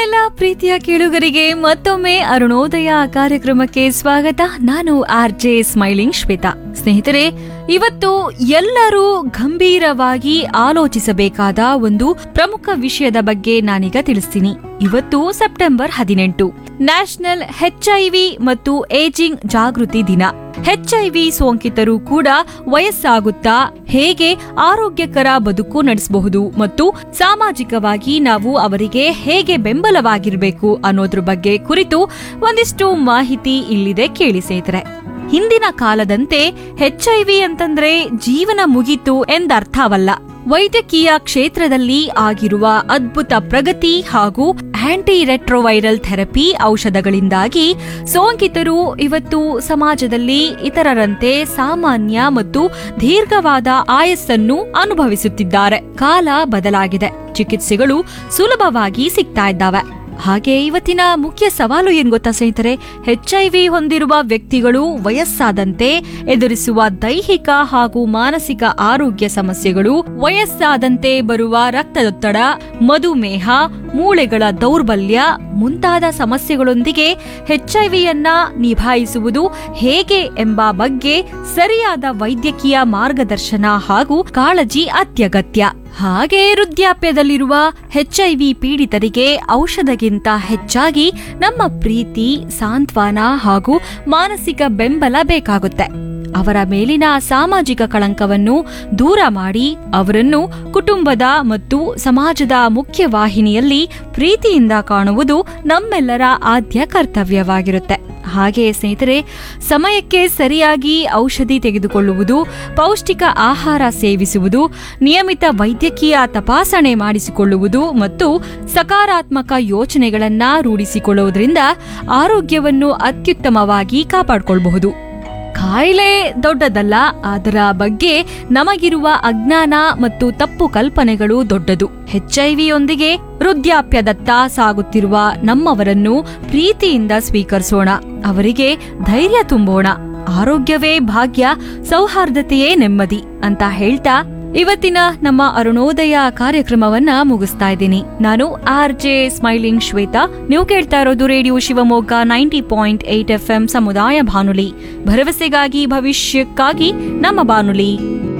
ಎಲ್ಲ ಪ್ರೀತಿಯ ಕೇಳುಗರಿಗೆ ಮತ್ತೊಮ್ಮೆ ಅರುಣೋದಯ ಕಾರ್ಯಕ್ರಮಕ್ಕೆ ಸ್ವಾಗತ ನಾನು ಆರ್ ಜೆ ಸ್ಮೈಲಿಂಗ್ ಶ್ವೇತಾ ಸ್ನೇಹಿತರೆ ಇವತ್ತು ಎಲ್ಲರೂ ಗಂಭೀರವಾಗಿ ಆಲೋಚಿಸಬೇಕಾದ ಒಂದು ಪ್ರಮುಖ ವಿಷಯದ ಬಗ್ಗೆ ನಾನೀಗ ತಿಳಿಸ್ತೀನಿ ಇವತ್ತು ಸೆಪ್ಟೆಂಬರ್ ಹದಿನೆಂಟು ನ್ಯಾಷನಲ್ ಎಚ್ಐವಿ ಮತ್ತು ಏಜಿಂಗ್ ಜಾಗೃತಿ ದಿನ ಎಚ್ಐವಿ ಸೋಂಕಿತರು ಕೂಡ ವಯಸ್ಸಾಗುತ್ತಾ ಹೇಗೆ ಆರೋಗ್ಯಕರ ಬದುಕು ನಡೆಸಬಹುದು ಮತ್ತು ಸಾಮಾಜಿಕವಾಗಿ ನಾವು ಅವರಿಗೆ ಹೇಗೆ ಬೆಂಬಲವಾಗಿರಬೇಕು ಅನ್ನೋದ್ರ ಬಗ್ಗೆ ಕುರಿತು ಒಂದಿಷ್ಟು ಮಾಹಿತಿ ಇಲ್ಲಿದೆ ಕೇಳಿ ಸ್ನೇಹಿತರೆ ಹಿಂದಿನ ಕಾಲದಂತೆ ಎಚ್ಐವಿ ಅಂತಂದ್ರೆ ಜೀವನ ಮುಗೀತು ಎಂದರ್ಥವಲ್ಲ ವೈದ್ಯಕೀಯ ಕ್ಷೇತ್ರದಲ್ಲಿ ಆಗಿರುವ ಅದ್ಭುತ ಪ್ರಗತಿ ಹಾಗೂ ಆಂಟಿ ರೆಟ್ರೋವೈರಲ್ ಥೆರಪಿ ಔಷಧಗಳಿಂದಾಗಿ ಸೋಂಕಿತರು ಇವತ್ತು ಸಮಾಜದಲ್ಲಿ ಇತರರಂತೆ ಸಾಮಾನ್ಯ ಮತ್ತು ದೀರ್ಘವಾದ ಆಯಸ್ಸನ್ನು ಅನುಭವಿಸುತ್ತಿದ್ದಾರೆ ಕಾಲ ಬದಲಾಗಿದೆ ಚಿಕಿತ್ಸೆಗಳು ಸುಲಭವಾಗಿ ಸಿಗ್ತಾ ಇದ್ದಾವೆ ಹಾಗೆ ಇವತ್ತಿನ ಮುಖ್ಯ ಸವಾಲು ಏನ್ ಗೊತ್ತಾ ಸ್ನೇಹಿತರೆ ಎಚ್ಐವಿ ಹೊಂದಿರುವ ವ್ಯಕ್ತಿಗಳು ವಯಸ್ಸಾದಂತೆ ಎದುರಿಸುವ ದೈಹಿಕ ಹಾಗೂ ಮಾನಸಿಕ ಆರೋಗ್ಯ ಸಮಸ್ಯೆಗಳು ವಯಸ್ಸಾದಂತೆ ಬರುವ ರಕ್ತದೊತ್ತಡ ಮಧುಮೇಹ ಮೂಳೆಗಳ ದೌರ್ಬಲ್ಯ ಮುಂತಾದ ಸಮಸ್ಯೆಗಳೊಂದಿಗೆ ಎಚ್ಐವಿಯನ್ನ ನಿಭಾಯಿಸುವುದು ಹೇಗೆ ಎಂಬ ಬಗ್ಗೆ ಸರಿಯಾದ ವೈದ್ಯಕೀಯ ಮಾರ್ಗದರ್ಶನ ಹಾಗೂ ಕಾಳಜಿ ಅತ್ಯಗತ್ಯ ಹಾಗೆ ವೃದ್ಧಾಪ್ಯದಲ್ಲಿರುವ ಎಚ್ಐವಿ ಪೀಡಿತರಿಗೆ ಔಷಧಗಿಂತ ಹೆಚ್ಚಾಗಿ ನಮ್ಮ ಪ್ರೀತಿ ಸಾಂತ್ವನ ಹಾಗೂ ಮಾನಸಿಕ ಬೆಂಬಲ ಬೇಕಾಗುತ್ತೆ ಅವರ ಮೇಲಿನ ಸಾಮಾಜಿಕ ಕಳಂಕವನ್ನು ದೂರ ಮಾಡಿ ಅವರನ್ನು ಕುಟುಂಬದ ಮತ್ತು ಸಮಾಜದ ಮುಖ್ಯ ವಾಹಿನಿಯಲ್ಲಿ ಪ್ರೀತಿಯಿಂದ ಕಾಣುವುದು ನಮ್ಮೆಲ್ಲರ ಆದ್ಯ ಕರ್ತವ್ಯವಾಗಿರುತ್ತೆ ಹಾಗೆ ಸ್ನೇಹಿತರೆ ಸಮಯಕ್ಕೆ ಸರಿಯಾಗಿ ಔಷಧಿ ತೆಗೆದುಕೊಳ್ಳುವುದು ಪೌಷ್ಟಿಕ ಆಹಾರ ಸೇವಿಸುವುದು ನಿಯಮಿತ ವೈದ್ಯಕೀಯ ತಪಾಸಣೆ ಮಾಡಿಸಿಕೊಳ್ಳುವುದು ಮತ್ತು ಸಕಾರಾತ್ಮಕ ಯೋಚನೆಗಳನ್ನ ರೂಢಿಸಿಕೊಳ್ಳುವುದರಿಂದ ಆರೋಗ್ಯವನ್ನು ಅತ್ಯುತ್ತಮವಾಗಿ ಕಾಪಾಡಿಕೊಳ್ಳಬಹುದು ಕಾಯಿಲೆ ದೊಡ್ಡದಲ್ಲ ಅದರ ಬಗ್ಗೆ ನಮಗಿರುವ ಅಜ್ಞಾನ ಮತ್ತು ತಪ್ಪು ಕಲ್ಪನೆಗಳು ದೊಡ್ಡದು ಎಚ್ಐವಿಯೊಂದಿಗೆ ವೃದ್ಧಾಪ್ಯದತ್ತ ಸಾಗುತ್ತಿರುವ ನಮ್ಮವರನ್ನು ಪ್ರೀತಿಯಿಂದ ಸ್ವೀಕರಿಸೋಣ ಅವರಿಗೆ ಧೈರ್ಯ ತುಂಬೋಣ ಆರೋಗ್ಯವೇ ಭಾಗ್ಯ ಸೌಹಾರ್ದತೆಯೇ ನೆಮ್ಮದಿ ಅಂತ ಹೇಳ್ತಾ ಇವತ್ತಿನ ನಮ್ಮ ಅರುಣೋದಯ ಕಾರ್ಯಕ್ರಮವನ್ನ ಮುಗಿಸ್ತಾ ಇದ್ದೀನಿ ನಾನು ಆರ್ ಜೆ ಸ್ಮೈಲಿಂಗ್ ಶ್ವೇತಾ ನೀವು ಕೇಳ್ತಾ ಇರೋದು radio Shivamogga ninety point eight F ಸಮುದಾಯ ಬಾನುಲಿ ಭರವಸೆಗಾಗಿ ಭವಿಷ್ಯಕ್ಕಾಗಿ ನಮ್ಮ ಬಾನುಲಿ